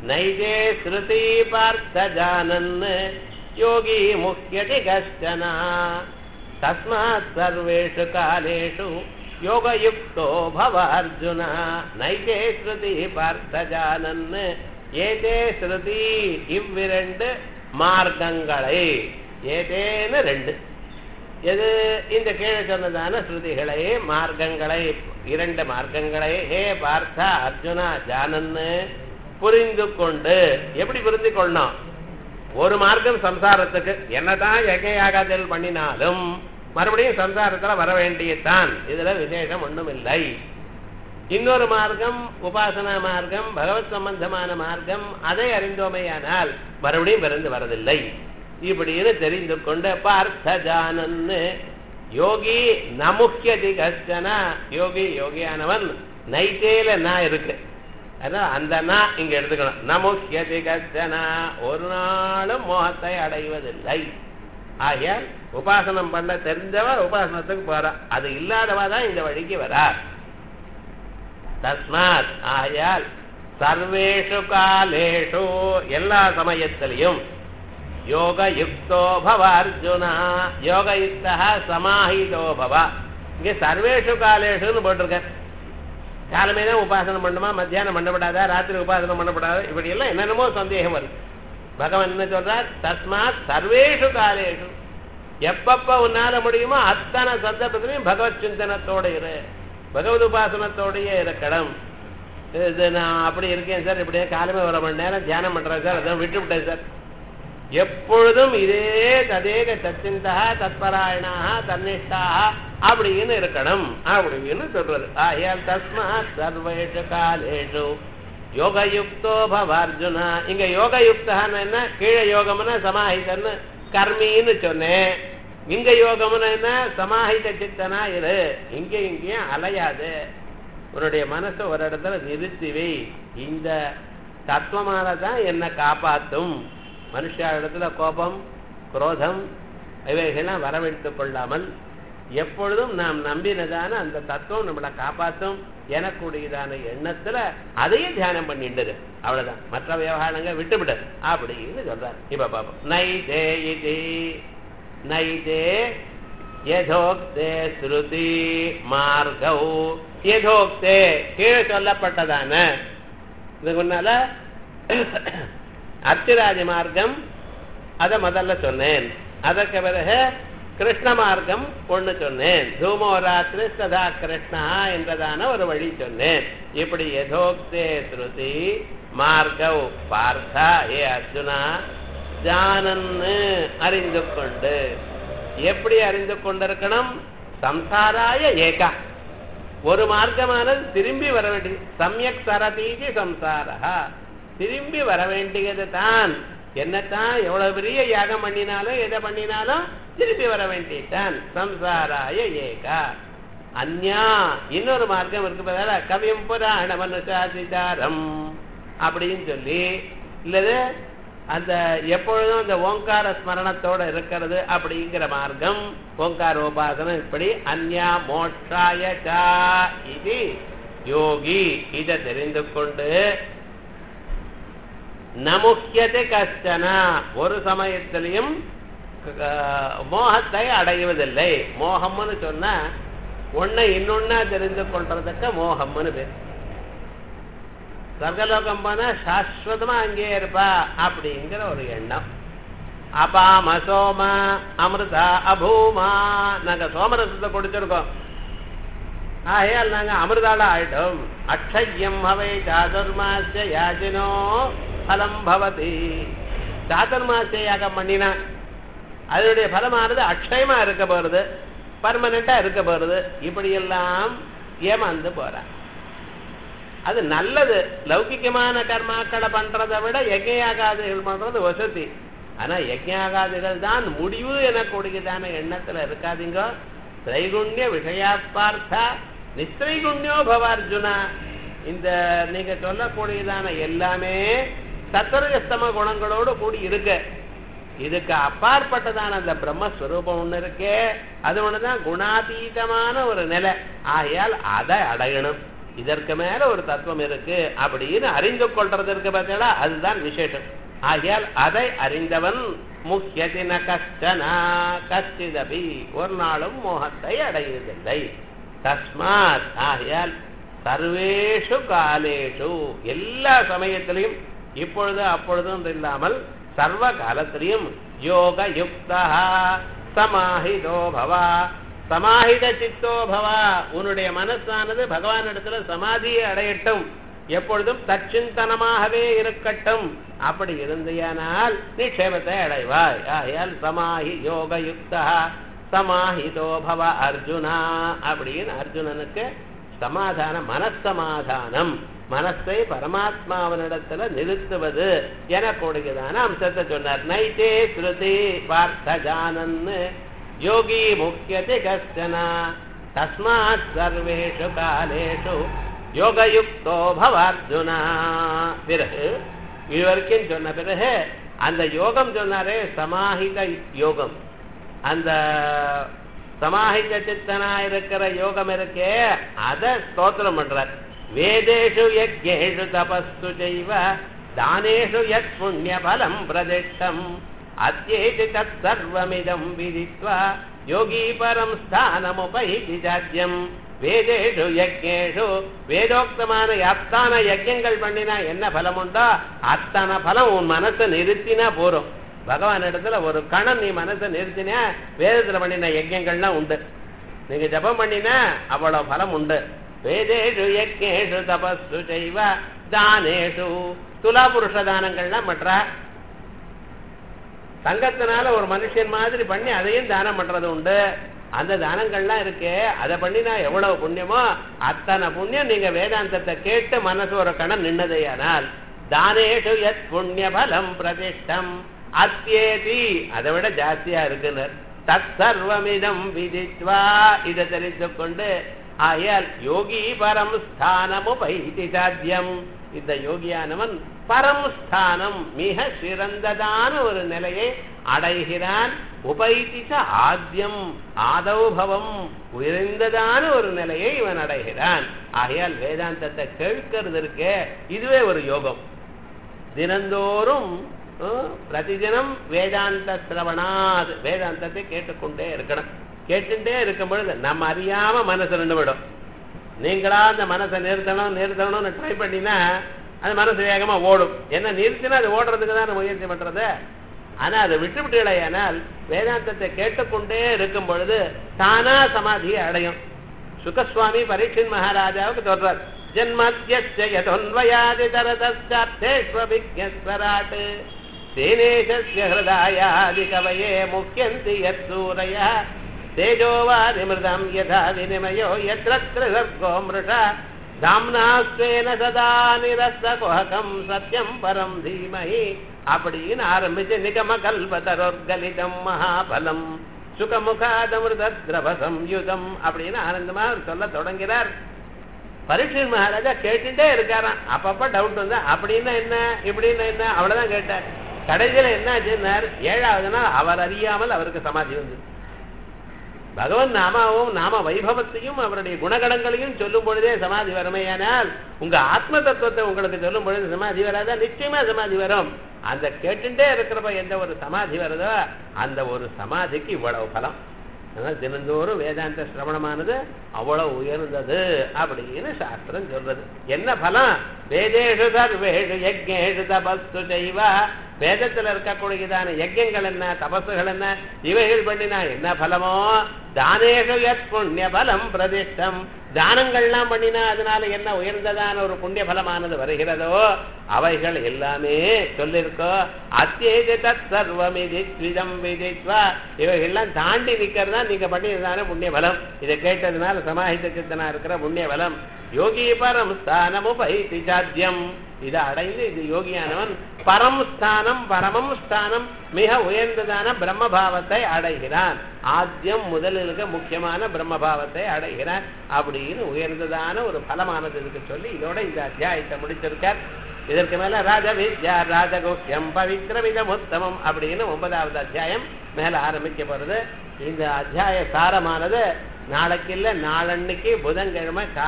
நைஜே ஸ்ருதி பார்த்த ஜானன் யோகி முக்கியதி கஷ்டன தஸ்மாத் சர்வேஷு காலேஷு யோகயுக்தோ பவ அர்ஜுன நைஜே ஸ்ருதி பார்த்த ஜானன் ஏதே ஸ்ருதி இவ்விரண்டு மார்க்கங்களை ஏதேன்னு ரெண்டு எது இந்த கீழே சொன்னதான ஸ்ருதிகளை மார்க்கங்களை இரண்டு மார்க்கங்களை ஹே பார்த்தா அர்ஜுனா ஜானன்னு புரிந்து கொண்டு எப்படி புரிந்து கொள்ளணும் ஒரு மார்க்கம் சம்சாரத்துக்கு என்னதான் எகையாகாதல் பண்ணினாலும் மறுபடியும் சம்சாரத்துல வர வேண்டியதுதான் இதுல விசேஷம் ஒண்ணும் இல்லை இன்னொரு மார்க்கம் உபாசனா மார்க்கம் பகவத் சம்பந்தமான மார்க்கம் அதை அறிந்தோமையானால் மறுபடியும் பிறந்து வரதில்லை இப்படின்னு தெரிந்து கொண்டு பார்த்த ஜானன்னு யோகி நமுக்கியதி கஷ்டன யோகி யோகியானவன் நைட்டேல நான் இருக்கு அதான் அந்த நான் இங்க எடுத்துக்கணும் நமுக்கியதி கஷ்டனா ஒரு நாளும் மோகத்தை அடைவதில்லை ஆகையால் உபாசனம் பண்ண தெரிஞ்சவ உபாசனத்துக்கு போறா அது இல்லாதவா தான் இந்த வழிக்கு வரா தஸ்மாத் ஆகையால் சர்வேஷு காலேஷு எல்லா சமயத்திலையும் யோகயுக்தோ பவ அர்ஜுனா யோகயுக்தா சமாஹிதோ பவ இங்க சர்வேஷு காலேஷுன்னு போட்டிருக்கேன் காலமே தான் உபாசனம் பண்ணுமா மத்தியானம் பண்ணப்படாதா ராத்திரி உபாசனம் பண்ணப்படாதா இப்படி எல்லாம் என்னென்னமோ சந்தேகம் வருது பகவான் என்ன சொல்றார் தஸ்மாத் சர்வேஷு காலேஷு எப்பப்ப உன்னால முடியுமோ அத்தனை சந்தர்ப்பத்திலையும் பகவத் சிந்தனத்தோட இரு பகவத் உபாசனத்தோடயே இருக்கணும் இது நான் அப்படி இருக்கேன் சார் இப்படியே காலமே ஒரு மணி நேரம் தியானம் பண்றேன் சார் அதான் விட்டு விட்டேன் சார் எப்பொழுதும் இதே ததேக சச்சிந்தா தத்பராயணா தன்னிஷ்டா அப்படின்னு இருக்கணும் அப்படின்னு சொல்றது ஆயால் தஸ்மாத் சர்வேஷு காலேஷு யோகயுக்தோ பவ அர்ஜுனா இங்க யோகயுக்தான்னு என்ன கீழே யோகம்னா சமாஹிதன்னு கர்மின்னு சொன்னேன் இங்க யோகம்னு என்ன சமாஹித சித்தனா இரு இங்க இங்கேயும் அலையாது உன்னுடைய மனசை ஒரு இடத்துல நிறுத்தி வை இந்த தத்துவமானதான் என்னை காப்பாற்றும் மனுஷ இடத்துல கோபம் குரோதம் இவைகள்லாம் வரவழைத்துக் கொள்ளாமல் எப்பொழுதும் நாம் நம்பினதான அந்த தத்துவம் நம்மளை காப்பாற்றும் எனக்குடையதான எண்ணத்துல அதையும் தியானம் பண்ணிட்டு அவ்வளவுதான் மற்ற விவகாரங்கள் விட்டுவிடு அப்படின்னு சொல்றார் இப்ப பாப்போம் நைதே இது நைதே யதோக்தே ஸ்ருதி மார்கௌ யதோக்தே கீழே சொல்லப்பட்டதான இதுக்கு முன்னால அர்த்திராஜ மார்க்கம் அதை முதல்ல சொன்னேன் அதற்கு பிறகு கிருஷ்ண மார்க்கம் ஒண்ணு சொன்னேன் தூமோ ராத்திரி சதா கிருஷ்ணா என்றதான ஒரு வழி சொன்னேன் இப்படி யதோக்தே ஸ்ருதி மார்கவ் பார்த்தா ஏ அர்ஜுனா ஜானன்னு அறிந்து கொண்டு எப்படி அறிந்து கொண்டிருக்கணும் சம்சாராய ஏகா ஒரு மார்க்கமானது திரும்பி வர வேண்டியது சமயக் சரதீதி சம்சாரா திரும்பி வர வேண்டியது தான் என்னத்தான் எவ்வளவு பெரிய யாகம் பண்ணினாலும் எதை பண்ணினாலும் திரும்பி வர வேண்டியதுதான் சம்சாராய ஏகா அந்யா இன்னொரு மார்க்கம் இருக்கு பதில கவியம் புராண மனுஷாதிதாரம் அப்படின்னு சொல்லி இல்லது அந்த எப்பொழுதும் அந்த ஓங்கார ஸ்மரணத்தோட இருக்கிறது அப்படிங்கிற மார்க்கம் ஓங்கார உபாசனம் இப்படி அந்யா மோட்சாய சா இது யோகி இதை தெரிந்து கொண்டு நமுக்கியத்தை கஷ்டன ஒரு சமயத்திலையும் மோகத்தை அடைவதில்லை மோகம்னு சொன்னா ஒன்னை இன்னொன்னா தெரிந்து கொள்றதுக்கு மோகம்னு பேர் சர்க்கலோகம் போனா சாஸ்வதமா அங்கேயே இருப்பா அப்படிங்கிற ஒரு எண்ணம் அபாம சோம அமிர்தா அபூமா நாங்க சோமரசத்தை குடிச்சிருக்கோம் ஆகையால் நாங்க அமிர்தால ஆயிட்டோம் அக்ஷயம் அவை சாதுர்மாசிய யாஜினோ பலம் பவதி சாதுர்மாசிய யாகம் பண்ணினா அதனுடைய பலமானது அக்ஷயமா இருக்க போறது பர்மனண்டா இருக்க போறது இப்படி எல்லாம் ஏமாந்து போறான் அது நல்லது லௌகிக்கமான கர்மாக்களை பண்றதை விட யஜ்யாகாதிகள் பண்றது வசதி ஆனா யஜ்யாகாதிகள் தான் முடிவு எனக்கூடியதான எண்ணத்துல இருக்காதீங்க திரைகுண்ய விஷயா பார்த்தா நிஸ்திரைகுண்யோ பவ அர்ஜுனா இந்த நீங்க சொல்லக்கூடியதான எல்லாமே சத்தரஜஸ்தம குணங்களோடு கூடி இருக்கு இதுக்கு அப்பாற்பட்டதான அந்த பிரம்மஸ்வரூபம் ஒண்ணு இருக்கே அது ஒண்ணுதான் குணாதீதமான ஒரு நிலை ஆகையால் அதை அடையணும் இதற்கு மேல ஒரு தத்துவம் இருக்கு அப்படின்னு அறிந்து கொள்றதற்கு பார்த்தீங்களா அதுதான் விசேஷம் ஆகையால் அதை அறிந்தவன் முக்கியத்தின கஷ்டனா கச்சிதபி ஒரு நாளும் மோகத்தை அடைவதில்லை தஸ்மாத் ஆகையால் சர்வேஷு காலேஷு எல்லா சமயத்திலையும் இப்பொழுது அப்பொழுதும் இல்லாமல் சர்வ காலத்திலையும் யோக யுக்தா சமாஹிதோ பவா சமாஹித சித்தோ பவா உன்னுடைய மனசானது பகவானிடத்துல சமாதியை அடையட்டும் எப்பொழுதும் தச்சிந்தனமாகவே இருக்கட்டும் அப்படி இருந்தையானால் நிக்ஷேபத்தை அடைவாய் ஆகையால் சமாஹி யோக யுக்தா சமாஹிதோ பவ அர்ஜுனா அப்படின்னு அர்ஜுனனுக்கு சமாதானம் மனசமாதானம் மனசை பரமாத்மாவனிடத்துல நிறுத்துவது எனக்கூடியதான அம்சத்தை சொன்னார் நைத்தே ஸ்ருதி பார்த்த ஜானன்னு யோகி முக்கியத்தை கஷ்டனா தஸ்மாத் சர்வேஷு காலேஷு யோகயுக்தோ பவார்ஜுனா பிறகு இதுவரைக்கும் சொன்ன பிறகு அந்த யோகம் சொன்னாரே சமாஹித யோகம் அந்த சமாஹித சித்தனா இருக்கிற யோகம் இருக்கே அத ஸ்தோத்திரம் பண்றார் வேதேஷு யஜ்ஞேஷு தபஸ்து செய்வ தானேஷு யத் புண்ணிய பலம் பிரதிஷ்டம் அத்யேதி தத் சர்வமிதம் விதித்வா யோகி பரம் ஸ்தானமுபைதி சாத்தியம் வேதேஷு யஜ்ஞேஷு வேதோக்தமான அத்தான யஜ்யங்கள் பண்ணினா என்ன பலம் உண்டோ அத்தனை பலம் உன் மனசை நிறுத்தினா போறோம் பகவான் இடத்துல ஒரு கணம் நீ மனசை நிறுத்தினா வேதத்துல பண்ணின யஜ்யங்கள்லாம் உண்டு நீங்க ஜபம் பண்ணினா அவ்வளவு பலம் உண்டு வேதேஷு யஜ்ஞேஷு தபஸ்து செய்வ தானேஷு துலா புருஷ தானங்கள்லாம் பண்ற தங்கத்தினால ஒரு மனுஷன் மாதிரி பண்ணி அதையும் தானம் பண்றது உண்டு அந்த தானங்கள்லாம் இருக்கே அதை பண்ணினா எவ்வளவு புண்ணியமோ அத்தனை புண்ணியம் நீங்க வேதாந்தத்தை கேட்டு மனசு ஒரு கணம் நின்னதையானால் தானேஷு யத் புண்ணிய பலம் பிரதிஷ்டம் அத்தியேதி அதை விட ஜாஸ்தியா இருக்குனர் தத் சர்வமிதம் விதித்வா இதை தெரிந்து கொண்டு ஆயால் யோகி பரம் ஸ்தானமுபைதி சாத்தியம் இந்த யோகியானவன் பரம் ஸ்தானம் மிக சிறந்ததான ஒரு நிலையை அடைகிறான் உபைதிச ஆத்தியம் ஆதௌபவம் உயர்ந்ததான ஒரு நிலையை இவன் அடைகிறான் ஆகையால் வேதாந்தத்தை கேட்கிறது இருக்கே இதுவே ஒரு யோகம் தினந்தோறும் அஹ், பிரதிதினம் வேதாந்த சிரவணாத் வேதாந்தத்தை கேட்டுக்கொண்டே இருக்கணும் கேட்டுட்டே இருக்கும் பொழுது நம்ம அறியாம மனசு ரெண்டு விடும் நீங்களா அந்த மனசை நிறுத்தணும் நிறுத்தணும்னு ட்ரை பண்ணினா அது மனசு வேகமா ஓடும் என்ன நிறுத்தினா அது ஓடுறதுக்கு தான் முயற்சி பண்றது ஆனா அதை விட்டு விட்டுடையானால் வேதாந்தத்தை கேட்டுக்கொண்டே இருக்கும் பொழுது தானா சமாதியை அடையும் சுகஸ்வாமி பரீட்சின் மகாராஜாவுக்கு சொல்றார் ஜன்மத்யன்வயாதி தரதேஸ்வராட் தேனேஷஸ்ய ஹிருதாயாதி கவயே முக்கியந்தி யத் சூரய தேஜோவாதிமிருதம் யதா வினிமயோ யத்ர த்ரிசர்கோ மிருஷா தாம்னாஸ்வேன சதா நிரஸ்த குஹகம் சத்யம் பரம் தீமஹி அப்படின்னு ஆரம்பிச்சு நிகம கல்பதரோர்கலிதம் மகாபலம் சுகமுகாதமிருத திரவ சம்யுதம் அப்படின்னு ஆனந்தமா அவர் சொல்ல தொடங்கிறார் பரீட்சன் மகாராஜா கேட்டுட்டே இருக்காராம் அப்பப்ப டவுட் வந்து அப்படின்னா என்ன இப்படின்னா என்ன அவ்வளவுதான் கேட்டார் கடைசியில என்ன ஆச்சுன்னார் ஏழாவது நாள் அவர் அறியாமல் அவருக்கு சமாதி வந்து பகவன் நாமாவும் நாம வைபவத்தையும் அவருடைய குணகணங்களையும் சொல்லும் பொழுதே சமாதி வருமையானால் உங்க ஆத்ம தத்துவத்தை உங்களுக்கு சொல்லும் பொழுது சமாதி வராதா நிச்சயமா சமாதி வரும் அந்த கேட்டுட்டே இருக்கிறப்ப எந்த ஒரு சமாதி வருதோ அந்த ஒரு சமாதிக்கு இவ்வளவு பலம் அதனால தினந்தோறும் வேதாந்த சிரவணமானது அவ்வளவு உயர்ந்தது அப்படின்னு சாஸ்திரம் சொல்றது என்ன பலம் வேதேஷு சர்வேஷு யஜ்ஞேஷு தபஸ்து செய்வா வேதத்துல இருக்கக்கூடியதான யஜ்யங்கள் என்ன தபசுகள் என்ன இவைகள் பண்ணினா என்ன பலமோ தானேஷு யத் புண்ணிய பலம் பிரதிஷ்டம் தானங்கள்லாம் பண்ணினா அதனால என்ன உயர்ந்ததான ஒரு புண்ணிய பலமானது வருகிறதோ அவைகள் எல்லாமே சொல்லிருக்கோ அத்தேஜ தத் சர்வமிதி ஸ்விதம் விதித்வா இவைகள்லாம் தாண்டி நிக்கிறதா நீங்க பண்ணியதான புண்ணிய பலம் இதை கேட்டதுனால சமாஹித சித்தனா இருக்கிற புண்ணிய பலம் யோகி பரம் ஸ்தானமுபைதி சாத்தியம் இதை அடைந்து இது யோகியானவன் பரம் ஸ்தானம் பரமம் ஸ்தானம் மிக உயர்ந்ததான பிரம்மபாவத்தை அடைகிறான் ஆத்தியம் முதலில் இருக்க முக்கியமான பிரம்மபாவத்தை அடைகிறான் அப்படின்னு உயர்ந்ததான ஒரு பலமானது இருக்கு சொல்லி இதோட இந்த அத்தியாயத்தை முடிச்சிருக்கார் இதற்கு மேல ராஜ வித்யா ராஜகுஹ்யம் பவித்ரமிதம் உத்தமம் அப்படின்னு ஒன்பதாவது அத்தியாயம் மேல ஆரம்பிக்க போறது இந்த அத்தியாய சாரமானது நாளைக்கு இல்ல நாளன்னைக்கு புதன்கிழமை கா-